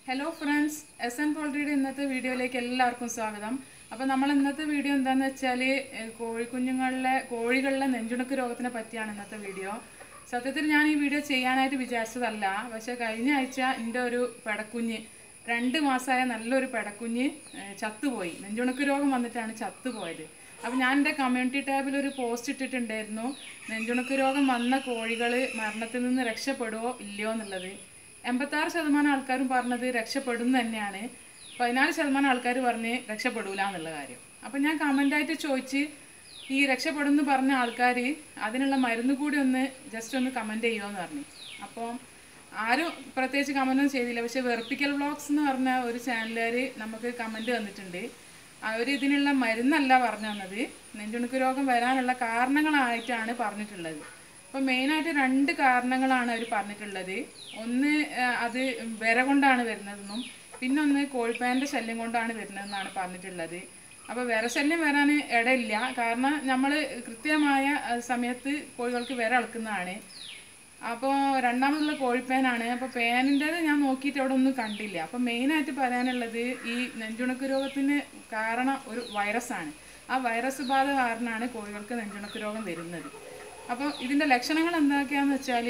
hello friends S N പോൾട്രിയുടെ ഇന്നത്തെ വീഡിയോയിലേക്ക് എല്ലാവർക്കും സ്വാഗതം അപ്പോൾ നമ്മൾ ഇന്നത്തെ വീഡിയോ എന്താന്ന് വെച്ചാൽ കോഴിക്കുഞ്ഞുങ്ങളിലെ കോഴികളിലെ നെഞ്ചുണക്ക് രോഗത്തിനെ പറ്റിയാണ് ഇന്നത്തെ വീഡിയോ സത്യത്തിൽ ഞാൻ ഈ വീഡിയോ ചെയ്യാനായിട്ട് വിചാരിച്ചതല്ല പക്ഷേ കഴിഞ്ഞ ആഴ്ച എൻ്റെ ഒരു പെടക്കുഞ്ഞ് രണ്ട് മാസമായ നല്ലൊരു പെടക്കുഞ്ഞ് ഏഹ്, ചത്തുപോയി നെഞ്ചുണക്ക് രോഗം വന്നിട്ടാണ് ചത്തുപോയത് അപ്പോൾ ഞാൻ എൻ്റെ കമ്മ്യൂണിറ്റി ടാബിൽ ഒരു പോസ്റ്റ് ഇട്ടിട്ടുണ്ടായിരുന്നു നെഞ്ചുണക്ക് രോഗം വന്ന കോഴികൾ മരണത്തിൽ നിന്ന് രക്ഷപ്പെടുമോ ഇല്ലയോ എന്നുള്ളത് എൺപത്താറ് ശതമാനം ആൾക്കാരും പറഞ്ഞത് രക്ഷപ്പെടും തന്നെയാണ് പതിനാല് ശതമാനം ആൾക്കാർ പറഞ്ഞ് രക്ഷപ്പെടൂല എന്നുള്ള കാര്യം അപ്പം ഞാൻ കമൻ്റായിട്ട് ചോദിച്ച് ഈ രക്ഷപ്പെടും എന്ന് പറഞ്ഞ ആൾക്കാർ അതിനുള്ള മരുന്ന് കൂടി ഒന്ന് ജസ്റ്റ് ഒന്ന് കമൻറ്റ് ചെയ്യുമോ പറഞ്ഞു അപ്പോൾ ആരും പ്രത്യേകിച്ച് കമൻറ്റൊന്നും ചെയ്തില്ല പക്ഷേ വെറുപ്പിക്കൽ വ്ളോഗ്സ് എന്ന് പറഞ്ഞ ഒരു ചാനലുകാർ നമുക്ക് കമൻറ്റ് തന്നിട്ടുണ്ട് അവർ ഇതിനുള്ള മരുന്നല്ല പറഞ്ഞു തന്നത് നെഞ്ചുണുക്ക് രോഗം വരാനുള്ള കാരണങ്ങളായിട്ടാണ് പറഞ്ഞിട്ടുള്ളത് അപ്പോൾ മെയിനായിട്ട് രണ്ട് കാരണങ്ങളാണ് അവർ പറഞ്ഞിട്ടുള്ളത് ഒന്ന് ആ, അത് വിര കൊണ്ടാണ് വരുന്നതെന്നും പിന്നെ ഒന്ന് കോഴിപ്പാൻ്റെ ശല്യം കൊണ്ടാണ് വരുന്നതെന്നാണ് പറഞ്ഞിട്ടുള്ളത് അപ്പോൾ വിരശല്യം വരാൻ ഇടയില്ല കാരണം നമ്മൾ കൃത്യമായ ആ, സമയത്ത് കോഴികൾക്ക് വിര അളക്കുന്നതാണ് അപ്പോൾ രണ്ടാമതുള്ള കോഴിപ്പേനാണ് അപ്പോൾ പേനിൻ്റെത് ഞാൻ നോക്കിയിട്ട് അവിടെ ഒന്നും കണ്ടില്ല അപ്പോൾ മെയിനായിട്ട് പറയാനുള്ളത് ഈ നെഞ്ചുണക്ക് രോഗത്തിന് കാരണം ഒരു വൈറസാണ് ആ വൈറസ് ബാധ കാരണമാണ് കോഴികൾക്ക് നെഞ്ചുണക്ക് രോഗം വരുന്നത് അപ്പോൾ ഇതിൻ്റെ ലക്ഷണങ്ങൾ എന്തൊക്കെയാണെന്ന് വെച്ചാൽ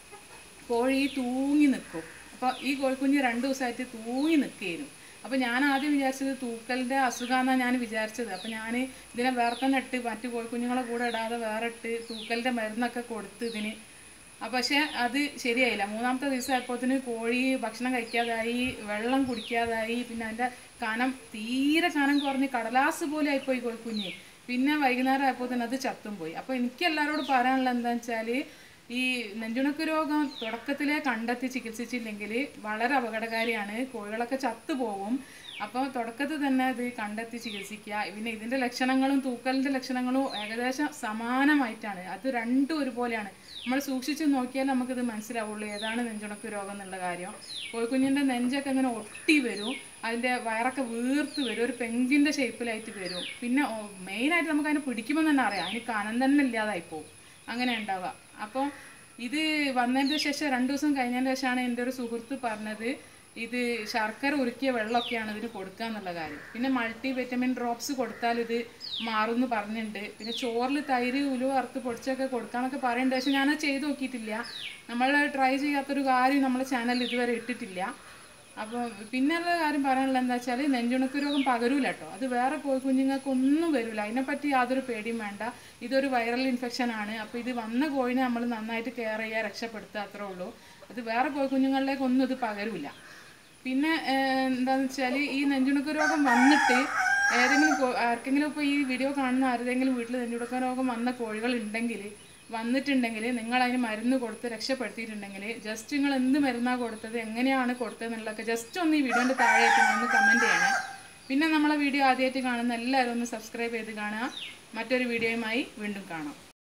കോഴി തൂങ്ങി നിൽക്കും അപ്പോൾ ഈ കോഴിക്കുഞ്ഞ് രണ്ട് ദിവസമായിട്ട് തൂങ്ങി നിൽക്കുകയായിരുന്നു അപ്പോൾ ഞാൻ ആദ്യം വിചാരിച്ചത് തൂക്കലിൻ്റെ അസുഖമാണെന്നാണ് ഞാൻ വിചാരിച്ചത് അപ്പോൾ ഞാൻ ഇതിനെ വേറെ തന്നെ ഇട്ട് മറ്റു കോഴിക്കുഞ്ഞുങ്ങളെ കൂടെ ഇടാതെ വേറെ ഇട്ട് തൂക്കലിൻ്റെ മരുന്നൊക്കെ കൊടുത്ത് ഇതിന് ആ പക്ഷേ അത് ശരിയായില്ല മൂന്നാമത്തെ ദിവസം ആയപ്പോത്തിന് കോഴി ഭക്ഷണം കഴിക്കാതായി വെള്ളം കുടിക്കാതായി പിന്നെ അതിൻ്റെ കനം തീരെ കനം കുറഞ്ഞ് കടലാസ് പോലെ ആയിപ്പോയി കോഴിക്കുഞ്ഞ് പിന്നെ വൈകുന്നേരം ആയപ്പോൾ തന്നെ അത് ചത്തും പോയി അപ്പോൾ എനിക്ക് എല്ലാവരോടും പറയാനുള്ളത് എന്താണെന്ന് വെച്ചാൽ ഈ നെഞ്ചുണക്ക് രോഗം തുടക്കത്തിലേ കണ്ടെത്തി ചികിത്സിച്ചില്ലെങ്കിൽ വളരെ അപകടകാരിയാണ് കോഴികളൊക്കെ ചത്തുപോകും അപ്പോൾ തുടക്കത്തിൽ തന്നെ ഇത് കണ്ടെത്തി ചികിത്സിക്കുക പിന്നെ ഇതിൻ്റെ ലക്ഷണങ്ങളും തൂക്കലിൻ്റെ ലക്ഷണങ്ങളും ഏകദേശം സമാനമായിട്ടാണ് അത് രണ്ടും ഒരുപോലെയാണ് നമ്മൾ സൂക്ഷിച്ച് നോക്കിയാൽ നമുക്കിത് മനസ്സിലാവുള്ളൂ ഏതാണ് നെഞ്ചുണക്ക് രോഗം എന്നുള്ള കാര്യം കോഴിക്കുഞ്ഞിൻ്റെ നെഞ്ചൊക്കെ ഇങ്ങനെ ഒട്ടി വരും അതിൻ്റെ വയറൊക്കെ വീർത്ത് വരും ഒരു പെങ്കിൻ്റെ ഷേപ്പിലായിട്ട് വരും പിന്നെ മെയിനായിട്ട് നമുക്ക് അതിനെ പിടിക്കുമ്പോൾ തന്നെ അറിയാം അതിന് കനം തന്നെ ഇല്ലാതായി പോകും അങ്ങനെ ഉണ്ടാവുക അപ്പോൾ ഇത് വന്നതിന് ശേഷം രണ്ട് ദിവസം കഴിഞ്ഞതിന് ശേഷമാണ് എൻ്റെ ഒരു സുഹൃത്ത് പറഞ്ഞത് ഇത് ശർക്കര ഉരുക്കിയ വെള്ളമൊക്കെയാണ് ഇതിന് കൊടുക്കുക എന്നുള്ള കാര്യം പിന്നെ മൾട്ടി വിറ്റമിൻ ഡ്രോപ്സ് കൊടുത്താൽ ഇത് മാറുമെന്ന് പറഞ്ഞിട്ടുണ്ട് പിന്നെ ചോറിൽ തൈര് ഉലുവ വറുത്ത് പൊടിച്ചൊക്കെ കൊടുക്കാന്നൊക്കെ പറയുന്നുണ്ട് പക്ഷെ ഞാനത് ചെയ്ത് നോക്കിയിട്ടില്ല നമ്മൾ ട്രൈ ചെയ്യാത്തൊരു കാര്യം നമ്മുടെ ചാനലിൽ ഇതുവരെ ഇട്ടിട്ടില്ല അപ്പോൾ പിന്നെയുള്ള കാര്യം പറയാനുള്ളത് എന്താ വെച്ചാൽ നെഞ്ചുണക്ക് രോഗം പകരൂല കേട്ടോ അത് വേറെ കോഴി കുഞ്ഞുങ്ങൾക്ക് ഒന്നും വരില്ല അതിനെപ്പറ്റി യാതൊരു പേടിയും വേണ്ട ഇതൊരു വൈറൽ ഇൻഫെക്ഷൻ ആണ് അപ്പോൾ ഇത് വന്ന കോഴിനെ നമ്മൾ നന്നായിട്ട് കെയർ ചെയ്യുക രക്ഷപ്പെടുത്തുക അത്രേ ഉള്ളൂ അത് വേറെ കോഴി കുഞ്ഞുങ്ങളിലേക്ക് ഒന്നും ഇത് പകരൂല പിന്നെ ഏഹ്, എന്താന്ന് വെച്ചാൽ ഈ നെഞ്ചുണക്ക് രോഗം വന്നിട്ട് ഏതെങ്കിലും കോ- ആർക്കെങ്കിലും ഇപ്പോൾ ഈ വീഡിയോ കാണുന്ന ആരുടെങ്കിലും വീട്ടിൽ നെഞ്ചുണക്ക രോഗം വന്ന കോഴികൾ ഉണ്ടെങ്കിൽ വന്നിട്ടുണ്ടെങ്കിൽ നിങ്ങൾ അതിന് മരുന്ന് കൊടുത്ത് രക്ഷപ്പെടുത്തിയിട്ടുണ്ടെങ്കിൽ ജസ്റ്റ് നിങ്ങൾ എന്ത് മരുന്നാണ് കൊടുത്തത് എങ്ങനെയാണ് കൊടുത്തത് എന്നുള്ളതൊക്കെ ജസ്റ്റ് ഒന്ന് ഈ വീഡിയോൻ്റെ താഴെയായിട്ട് ഒന്ന് കമൻറ്റ് ചെയ്യണേ പിന്നെ നമ്മളെ വീഡിയോ ആദ്യമായിട്ട് കാണുന്ന എല്ലാവരും ഒന്ന് സബ്സ്ക്രൈബ് ചെയ്ത് കാണുക മറ്റൊരു വീഡിയോയുമായി വീണ്ടും കാണാം